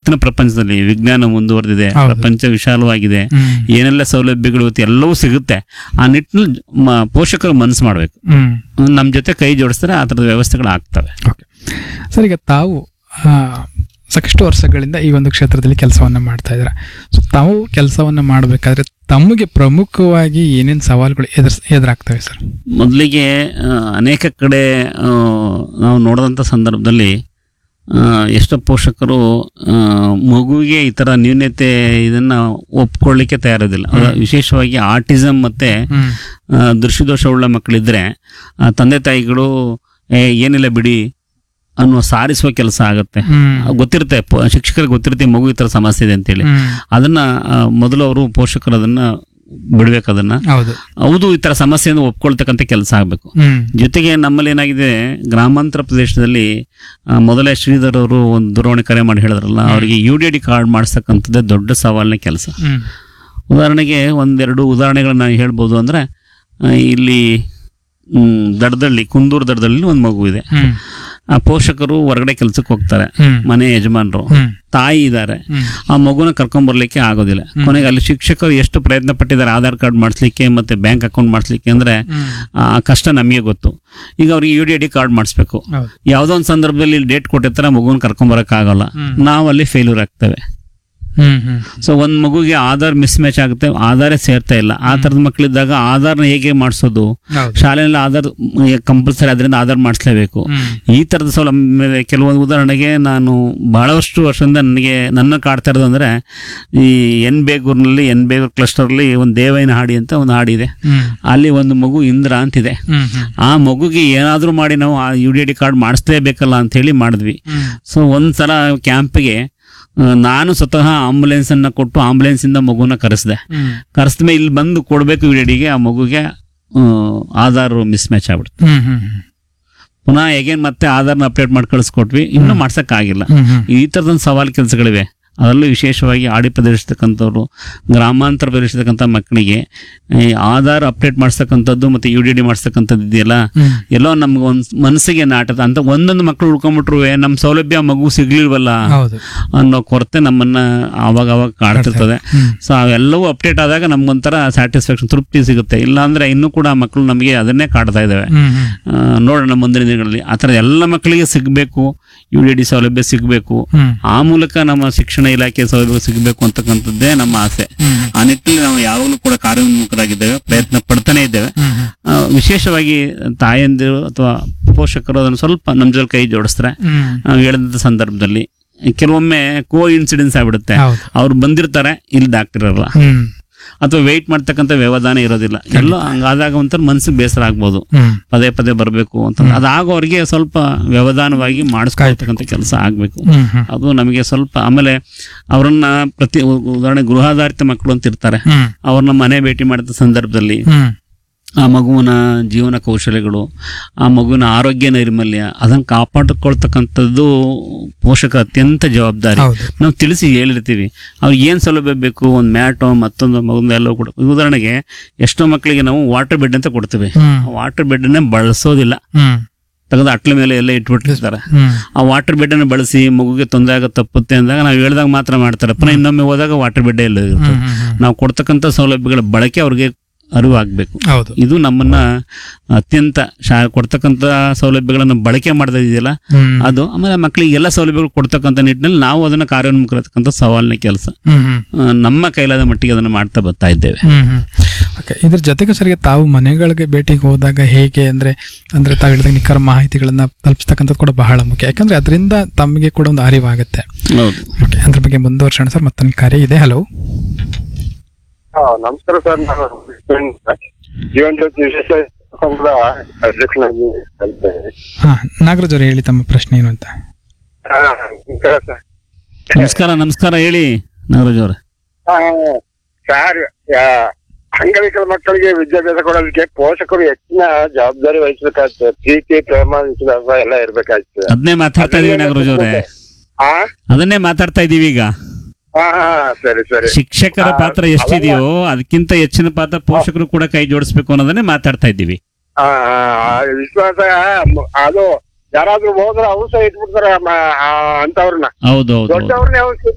ಇವತ್ತಿನ ಪ್ರಪಂಚದಲ್ಲಿ ವಿಜ್ಞಾನ ಮುಂದುವರೆದಿದೆ ಹೌದು. ಪ್ರಪಂಚ ವಿಶಾಲವಾಗಿದೆ ಹ್ಮ್ ಏನೆಲ್ಲ ಸೌಲಭ್ಯಗಳು ಇವತ್ತು ಎಲ್ಲವೂ ಸಿಗುತ್ತೆ ಆ ನಿಟ್ಟಿನಲ್ಲಿ ಮ- ಪೋಷಕರು ಮನಸ್ಸು ಮಾಡಬೇಕು ಹ್ಮ್ ನಮ್ಮ ಜೊತೆ ಕೈ ಜೋಡಿಸಿದ್ರೆ ಆ ಥರದ ವ್ಯವಸ್ಥೆಗಳು ಆಗ್ತವೆ ಓಕೆ ಸರ್ ಈಗ ತಾವು ಆ, ಸಾಕಷ್ಟು ವರ್ಷಗಳಿಂದ ಈ ಒಂದು ಕ್ಷೇತ್ರದಲ್ಲಿ ಕೆಲಸವನ್ನ ಮಾಡ್ತಾ ಇದ್ದಾರೆ ಸೊ ತಾವು ಕೆಲಸವನ್ನ ಮಾಡಬೇಕಾದ್ರೆ ತಮಗೆ ಪ್ರಮುಖವಾಗಿ ಏನೇನು ಸವಾಲುಗಳು ಎದುರ್ ಎದುರಾಗ್ತವೆ ಸರ್ ಮೊದಲಿಗೆ ಆ, ಅನೇಕ ಕಡೆ ಆ, ನಾವು ನೋಡಿದಂಥ ಸಂದರ್ಭದಲ್ಲಿ ಆ, ಎಷ್ಟೋ ಪೋಷಕರು ಆ, ಮಗುವಿಗೆ ಈ ಥರ ನ್ಯೂನ್ಯತೆ ಇದನ್ನ ಒಪ್ಕೊಳ್ಳಿಕ್ಕೆ ತಯಾರೋದಿಲ್ಲ ಅದ- ವಿಶೇಷವಾಗಿ ಆಟಿಸಮ್ ಮತ್ತೆ ಹ್ಮ್ ಆ, ದೃಷ್ಟಿದೋಷವುಳ್ಳ ಮಕ್ಕಳಿದ್ರೆ ಆ, ತಂದೆ ತಾಯಿಗಳು ಏ ಏನಿಲ್ಲ ಬಿಡಿ ಅನ್ನೋ ಸಾರಿಸುವ ಕೆಲಸ ಆಗುತ್ತೆ ಹ್ಮ್ ಆ, ಗೊತ್ತಿರುತ್ತೆ ಪ- ಶಿಕ್ಷಕರಿಗೆ ಗೊತ್ತಿರುತ್ತೆ ಮಗು ಈ ಥರ ಸಮಸ್ಯೆ ಇದೆ ಅಂತೇಳಿ ಹ್ಮ್. ಅದನ್ನ ಆ, ಮೊದಲು ಅವರು ಪೋಷಕರು ಅದನ್ನ ಬಿಡ್ಬೇಕು ಅದನ್ನ ಹೌದು ಹೌದು ಈ ತರ ಸಮಸ್ಯೆಯನ್ನು ಒಪ್ಕೊಳ್ತಕ್ಕಂಥ ಕೆಲಸ ಆಗಬೇಕು ಹ್ಮ್ ಜೊತೆಗೆ ನಮ್ಮಲ್ಲಿ ಏನಾಗಿದೆ ಗ್ರಾಮಾಂತರ ಪ್ರದೇಶದಲ್ಲಿ ಆ, ಮೊದಲೇ ಶ್ರೀಧರ್ ಅವರು ಒಂದು ದೂರವಾಣಿ ಕರೆ ಮಾಡಿ ಹೇಳಿದ್ರಲ್ಲ ಅವರಿಗೆ ಯು ಡಿ ಡಿ ಕಾರ್ಡ್ ಮಾಡಿಸ್ತಕ್ಕಂಥದ್ದೇ ದೊಡ್ಡ ಸವಾಲಿನ ಕೆಲಸ ಹ್ಮ್ ಉದಾಹರಣೆಗೆ ಒಂದೆರಡು ಉದಾಹರಣೆಗಳನ್ನ ನಾನು ಹೇಳ್ಬೋದು ಅಂದ್ರೆ ಆ, ಇಲ್ಲಿ ಮ್, ದಡದಳ್ಳಿ ಕುಂದೂರು ದಡದಲ್ಲಿ ಒಂದು ಮಗು ಇದೆ ಹ್ಮ್ ಆ ಪೋಷಕರು ಹೊರಗಡೆ ಕೆಲ್ಸಕ್ಕೆ ಹೋಗ್ತಾರೆ ಹ್ಮ್ ಮನೆ ಯಜಮಾನರು ಹ್ಮ್ ತಾಯಿ ಇದ್ದಾರೆ ಹ್ಮ್ ಆ ಮಗುನ ಕರ್ಕೊಂಡ್ಬರ್ಲಿಕ್ಕೆ ಆಗೋದಿಲ್ಲ ಕೊನೆಗೆ ಅಲ್ಲಿ ಶಿಕ್ಷಕರು ಎಷ್ಟು ಪ್ರಯತ್ನ ಪಟ್ಟಿದ್ದಾರೆ ಆಧಾರ್ ಕಾರ್ಡ್ ಮಾಡಿಸ್ಲಿಕ್ಕೆ ಮತ್ತೆ ಬ್ಯಾಂಕ್ ಅಕೌಂಟ್ ಮಾಡಿಸ್ಲಿಕ್ಕೆ ಅಂದ್ರೆ ಹ್ಮ್ ಆ ಕಷ್ಟ ನಮಗೆ ಗೊತ್ತು ಈಗ ಅವ್ರಿಗೆ U D I D card ಮಾಡಿಸ್ಬೇಕು ಹೌದು ಯಾವುದೋ ಒಂದು ಸಂದರ್ಭದಲ್ಲಿ ಡೇಟ್ ಕೊಟ್ಟಿರ್ತಾರೆ ಮಗುನ ಕರ್ಕೊಂಬರಕ್ಕಾಗಲ್ಲ ಹ್ಮ್. ನಾವು ಅಲ್ಲಿ ಫೇಲ್ಯೂರ್ ಆಗ್ತೇವೆ ಹ್ಮ್ ಹ್ಮ್ ಸೊ ಒಂದ್ ಮಗುಗೆ ಆಧಾರ್ ಮಿಸ್ ಮ್ಯಾಚ್ ಆಗುತ್ತೆ ಆಧಾರೇ ಸೇರ್ತಾ ಇಲ್ಲ ಆ ತರದ ಮಕ್ಕಳಿದ್ದಾಗ ಆಧಾರ್ನ ಹೇಗೆ ಮಾಡಿಸೋದು ಹೌದು ಶಾಲೆಯಲ್ಲಿ ಆಧಾರ್ ಕಂಪಲ್ಸರಿ ಅದರಿಂದ ಆಧಾರ್ ಮಾಡಿಸ್ಲೇಬೇಕು ಹ್ಮ್ ಈ ತರದ ಸೌಲಭ್ಯ ಕೆಲವೊಂದು ಉದಾಹರಣೆಗೆ ನಾನು ಬಹಳಷ್ಟು ವರ್ಷದಿಂದ ನನಗೆ ನನ್ನ ಕಾಡ್ತಾ ಇರೋದು ಅಂದ್ರೆ ಈ ಎನ್ ಬೇಗೂರ್ನಲ್ಲಿ ಎನ್ ಬೇಗೂರ್ ಕ್ಲಸ್ಟರ್ಲಿ ಒಂದು ದೇವೈನ ಹಾಡಿ ಅಂತ ಒಂದು ಹಾಡಿದೆ ಹ್ಮ್ ಅಲ್ಲಿ ಒಂದು ಮಗು ಇಂದ್ರ ಅಂತಿದೆ ಹ್ಮ್ ಹ್ಮ್ ಆ ಮಗುಗೆ ಏನಾದರೂ ಮಾಡಿ ನಾವು ಆ ಯು ಡಿ ಡಿ ಕಾರ್ಡ್ ಮಾಡಿಸ್ಲೇಬೇಕಲ್ಲ ಅಂತ ಹೇಳಿ ಮಾಡಿದ್ವಿ ಹ್ಮ್ ಸೊ ಒಂದ್ಸಲ ಕ್ಯಾಂಪ್ಗೆ ನಾನು ಸ್ವತಃ ಆಂಬುಲೆನ್ಸ್ ಅನ್ನ ಕೊಟ್ಟು ಆಂಬುಲೆನ್ಸ್ ಇಂದ ಮಗುನ ಕರೆಸಿದೆ ಹ್ಮ್ ಕರೆಸಿದ್ಮೇಲೆ ಇಲ್ಲಿ ಬಂದು ಕೊಡಬೇಕು ಯು ಡಿ ಡಿಗೆ ಆ ಮಗುಗೆ ಆ, ಆಧಾರ್ ಮಿಸ್ ಮ್ಯಾಚ್ ಆಗ್ಬಿಡ್ತು ಹ್ಮ್ ಹ್ಮ್ ಹ್ಮ್ ಪುನಃ ಹೇಗೇನ್ ಮತ್ತೆ ಆಧಾರ್ನ ಅಪ್ಡೇಟ್ ಮಾಡಿ ಕಳಿಸ್ಕೊಟ್ವಿ ಇನ್ನೂ ಮಾಡ್ಸಕ್ಕಾಗಿಲ್ಲ ಹ್ಮ್ ಹ್ಮ್ ಈ ಥರದ ಸವಾಲು ಕೆಲಸಗಳಿವೆ ಅದರಲ್ಲೂ ವಿಶೇಷವಾಗಿ ಆಡಿ ಪ್ರದೇಶತಕ್ಕಂಥವ್ರು ಗ್ರಾಮಾಂತರ ಪ್ರದೇಶತಕ್ಕಂಥ ಮಕ್ಕಳಿಗೆ ಈ ಆಧಾರ್ ಅಪ್ಡೇಟ್ ಮಾಡಿಸ್ತಕ್ಕಂಥದ್ದು ಮತ್ತೆ ಯು ಡಿ ಡಿ ಮಾಡಿಸ್ತಕ್ಕಂಥದ್ದು ಇದೆಯಲ್ಲ ಹ್ಮ್ ಎಲ್ಲೋ ನಮ್ಗೆ ಒಂದ್ ಮನಸ್ಸಿಗೆ ನಾಟದ ಅಂತ ಒಂದೊಂದು ಮಕ್ಕಳು ಉಳ್ಕೊಂಡ್ಬಿಟ್ರು ನಮ್ಮ ಸೌಲಭ್ಯ ಮಗು ಸಿಗ್ಲಿಲ್ವಲ್ಲ ಹೌದು ಅನ್ನೋ ಕೊರತೆ ನಮ್ಮನ್ನ ಆವಾಗ ಅವಾಗ ಕಾಡ್ತಿರ್ತದೆ ಹ್ಮ್ ಸೊ ಅವೆಲ್ಲವೂ ಅಪ್ಡೇಟ್ ಆದಾಗ ನಮ್ಗೊಂಥರ ಸ್ಯಾಟಿಸ್ಫ್ಯಾಕ್ಷನ್ ತೃಪ್ತಿ ಸಿಗುತ್ತೆ ಇಲ್ಲ ಅಂದ್ರೆ ಇನ್ನೂ ಕೂಡ ಆ ಮಕ್ಕಳು ನಮಗೆ ಅದನ್ನೇ ಕಾಡ್ತಾ ಇದ್ದಾವೆ ಹ್ಮ್ ಹ್ಮ್ ಆ, ನೋಡೋಣ ಮುಂದಿನ ದಿನಗಳಲ್ಲಿ ಆ ಥರ ಎಲ್ಲ ಮಕ್ಕಳಿಗೆ ಸಿಗಬೇಕು ಯು ಡಿ ಡಿ ಸೌಲಭ್ಯ ಸಿಗಬೇಕು ಹ್ಮ್ ಆ ಮೂಲಕ ನಮ್ಮ ಶಿಕ್ಷಣ ಇಲಾಖೆ ಸೌಲಭ್ಯ ಸಿಗಬೇಕು ಅಂತಕ್ಕಂಥದ್ದೇ ನಮ್ಮ ಆಸೆ ಹ್ಮ್ ಆ ನಿಟ್ಟಿನಲ್ಲಿ ನಾವು ಯಾವಾಗಲೂ ಕೂಡ ಕಾರ್ಯೋನ್ಮುಖರಾಗಿದ್ದೇವೆ ಪ್ರಯತ್ನ ಪಡ್ತಾನೆ ಇದ್ದೇವೆ ಹ್ಮ್ ಹ್ಮ್ ಆ, ವಿಶೇಷವಾಗಿ ತಾಯಂದಿರು ಅಥವಾ ಪೋಷಕರು ಅದನ್ನು ಸ್ವಲ್ಪ ನಮ್ಮ ಜೊತೆ ಕೈ ಜೋಡಿಸ್ತಾರೆ ಹ್ಮ್ ನಾವು ಹೇಳಿದ ಸಂದರ್ಭದಲ್ಲಿ ಕೆಲವೊಮ್ಮೆ ಕೋ ಇನ್ಸಿಡೆನ್ಸ್ ಆಗ್ಬಿಡುತ್ತೆ ಹೌದು ಅವ್ರು ಬಂದಿರ್ತಾರೆ ಇಲ್ಲಿ ಡಾಕ್ಟರ್ ಇರಲ್ಲ ಹ್ಮ್ ಅಥವಾ ವೆಯ್ಟ್ ಮಾಡ್ತಕ್ಕಂಥ ವ್ಯವಧಾನ ಇರೋದಿಲ್ಲ ಎಲ್ಲ ಹಂಗಾದಾಗ ಒಂಥರ ಮನ್ಸಿಗೆ ಬೇಸರ ಆಗ್ಬೋದು ಹ್ಮ್ ಪದೇ ಪದೇ ಬರಬೇಕು ಅಂತ ಅದಾಗೋರಿಗೆ ಸ್ವಲ್ಪ ವ್ಯವಧಾನವಾಗಿ ಮಾಡಿಸ್ಕೊಳ್ತಕ್ಕಂಥ ಕೆಲಸ ಆಗಬೇಕು ಹ್ಮ್ ಹ್ಮ್ ಅದು ನಮಗೆ ಸ್ವಲ್ಪ ಆಮೇಲೆ ಅವರನ್ನ ಪ್ರತಿ ಉ- ಉದಾಹರಣೆ ಗೃಹಾಧಾರಿತ ಮಕ್ಕಳು ಅಂತ ಇರ್ತಾರೆ ಹ್ಮ್ ಅವ್ರನ್ನ ಮನೆ ಭೇಟಿ ಮಾಡಿದ ಸಂದರ್ಭದಲ್ಲಿ ಹ್ಮ್ ಆ ಮಗುವಿನ ಜೀವನ ಕೌಶಲ್ಯಗಳು ಆ ಮಗುವಿನ ಆರೋಗ್ಯ ನೈರ್ಮಲ್ಯ ಅದನ್ನು ಕಾಪಾಡಿಕೊಳ್ತಕ್ಕಂಥದ್ದು ಪೋಷಕ ಅತ್ಯಂತ ಜವಾಬ್ದಾರಿ ಹೌದು ನಾವು ತಿಳಿಸಿ ಹೇಳಿರ್ತೀವಿ ಅವ್ರಿಗೆ ಏನು ಸೌಲಭ್ಯ ಬೇಕು ಒಂದು ಮ್ಯಾಟೋ ಮತ್ತೊಂದು ಮಗುಂದು ಎಲ್ಲವೂ ಕೂಡ ಉದಾಹರಣೆಗೆ ಎಷ್ಟೋ ಮಕ್ಕಳಿಗೆ ನಾವು ವಾಟರ್ ಬೆಡ್ ಅಂತ ಕೊಡ್ತೀವಿ ಹ್ಮ್ ಆ ವಾಟರ್ ಬೆಡ್ನೇ ಬಳಸೋದಿಲ್ಲ ಹ್ಮ್ ತೆಗೆದು ಅಟ್ಲ ಮೇಲೆ ಎಲ್ಲ ಇಟ್ಬಿಟ್ಟಿರ್ತಾರೆ ಹ್ಮ್ ಆ ವಾಟರ್ ಬೆಡ್ ಅನ್ನು ಬಳಸಿ ಮಗುಗೆ ತೊಂದರೆ ಆಗೋ ತಪ್ಪುತ್ತೆ ಅಂದಾಗ ನಾವು ಹೇಳ್ದಾಗ ಮಾತ್ರ ಮಾಡ್ತಾರೆ ಪುನಃ ಇನ್ನೊಮ್ಮೆ ಹೋದಾಗ ವಾಟರ್ ಬೆಡ್ ಎಲ್ಲ ಇರುತ್ತೆ ಹ್ಮ್ ಹ್ಮ್ ಹ್ಮ್ ನಾವು ಕೊಡ್ತಕ್ಕಂಥ ಸೌಲಭ್ಯಗಳ ಬಳಕೆ ಅವ್ರಿಗೆ ಅರಿವು ಆಗ್ಬೇಕು ಹೌದು ಇದು ನಮ್ಮನ್ನ ಅತ್ಯಂತ ಶಾ ಕೊಡ್ತಕ್ಕಂಥ ಸೌಲಭ್ಯಗಳನ್ನು ಬಳಕೆ ಮಾಡ್ತಾ ಇದೆಯಲ್ಲ ಹ್ಮ್ ಅದು ಆಮೇಲೆ ಮಕ್ಕಳಿಗೆ ಎಲ್ಲ ಸೌಲಭ್ಯಗಳು ಕೊಡ್ತಕ್ಕಂಥ ನಿಟ್ಟಿನಲ್ಲಿ ನಾವು ಅದನ್ನ ಕಾರ್ಯೋನ್ಮುಖರತಕ್ಕಂಥ ಸವಾಲಿನ ಕೆಲಸ ಹ್ಮ್ ಹ್ಮ್ ಆ, ನಮ್ಮ ಕೈಲಾದ ಮಟ್ಟಿಗೆ ಅದನ್ನು ಮಾಡ್ತಾ ಬರ್ತಾ ಇದ್ದೇವೆ ಹ್ಮ್ ಹ್ಮ್ ಓಕೆ ಇದ್ರ ಜೊತೆಗೆ ಸರಿಗೆ ತಾವು ಮನೆಗಳಿಗೆ ಭೇಟಿಗೆ ಹೋದಾಗ ಹೇಗೆ ಅಂದ್ರೆ ಅಂದ್ರೆ ತಾವು ಹೇಳಿದ ನಿಖರ ಮಾಹಿತಿಗಳನ್ನ ತಲುಪಿಸ್ತಕ್ಕಂಥದ್ದು ಕೂಡ ಬಹಳ ಮುಖ್ಯ ಯಾಕಂದ್ರೆ ಅದರಿಂದ ತಮಗೆ ಕೂಡ ಒಂದು ಅರಿವಾಗುತ್ತೆ ಹೌದು ಓಕೆ ಅದ್ರ ಬಗ್ಗೆ ಮುಂದುವರ್ಸೋಣ ಸರ್ ಮತ್ತೊಂದು ಕರೆ ಇದೆ ಹಲೋ ಹಾ ನಮಸ್ಕಾರ ಸರ್ ನಾನು ಜೀವನ್ ಜ್ಯೋತಿ ವಿಶೇಷ ಸಂಘದ ಅಧ್ಯಕ್ಷನಾಗಿ ಕಲಿತಾ ಇದ್ದೀನಿ. ಹಾ ನಾಗರಾಜ್ ಅವರು ಹೇಳಿ ತಮ್ಮ ಪ್ರಶ್ನೆ ಏನು ಅಂತ ಹಾ, ನಮಸ್ಕಾರ ಸರ್ ನಮಸ್ಕಾರ ನಮಸ್ಕಾರ ಹೇಳಿ ನಾಗರಾಜ್ ಅವರೇ ಹಾ, ಸರ್ ಯಾ- ಅಂಗವಿಕಲ ಮಕ್ಕಳಿಗೆ ವಿದ್ಯಾಭ್ಯಾಸ ಕೊಡೋದಕ್ಕೆ ಪೋಷಕರು ಹೆಚ್ಚಿನ ಜವಾಬ್ದಾರಿ ವಹಿಸಬೇಕಾಗ್ತದೆ ಪ್ರೀತಿ ಪ್ರೇಮ ವಿಶ್ವಾಸ ಎಲ್ಲ ಇರ್ಬೇಕಾಗ್ತದೆ ಅದನ್ನೇ ಮಾತಾಡ್ತಾ ಇದೀವಿ ನಾಗರಾಜ್ ಅವರೇ ಹಾ ಅದನ್ನೇ ಮಾತಾಡ್ತಾ ಇದೀವಿ ಈಗ ಹಾ ಹಾ ಸರಿ ಸರಿ ಶಿಕ್ಷಕರ ಆ, ಪಾತ್ರ ಎಷ್ಟಿದೆಯೋ ಅದಕ್ಕಿಂತ ಹೆಚ್ಚಿನ ಪಾತ್ರ ಪೋಷಕರು ಕೂಡ ಕೈ ಜೋಡಿಸ್ಬೇಕು ಅನ್ನೋದನ್ನೇ ಮಾತಾಡ್ತಾ ಇದ್ದೀವಿ ಹಾ ಹಾ, ಆ ವಿಶ್ವಾಸ ಮ- ಅದು ಯಾರಾದ್ರೂ ಹೋದ್ರೆ ಅವ್ರು ಸಹ ಇಟ್ಬಿಡ್ತಾರೆ ಮ- ಆ, ಅಂತವ್ರನ್ನ ಹೌದು ಹೌದು ಹೌದು ದೊಡ್ಡವ್ರನ್ನೇ ಅವ್ರು